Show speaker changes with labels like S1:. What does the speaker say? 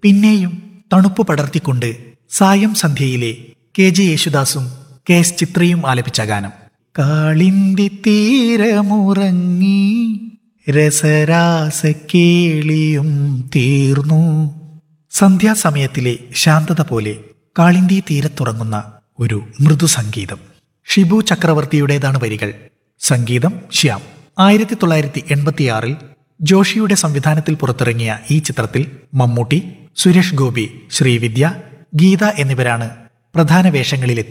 S1: പിന്നെയും തണുപ്പ് പടർത്തിക്കൊണ്ട് സായം സന്ധ്യയിലെ കെ ജെ യേശുദാസും കെ എസ് ചിത്രയും ആലപിച്ച ഗാനം കാളിന്തി തീരമുറങ്ങി രസരാസക്കേളിയും തീർന്നു സന്ധ്യാസമയത്തിലെ ശാന്തത പോലെ കാളിന്തി തീരത്തുറങ്ങുന്ന ഒരു മൃദു സംഗീതം ഷിബു ചക്രവർത്തിയുടേതാണ് വരികൾ സംഗീതം ശ്യാം ആയിരത്തി തൊള്ളായിരത്തി എൺപത്തിയാറിൽ ജോഷിയുടെ സംവിധാനത്തിൽ പുറത്തിറങ്ങിയ ഈ ചിത്രത്തിൽ മമ്മൂട്ടി സുരേഷ് ഗോപി ശ്രീവിദ്യ ഗീത എന്നിവരാണ് പ്രധാന വേഷങ്ങളിലെത്തി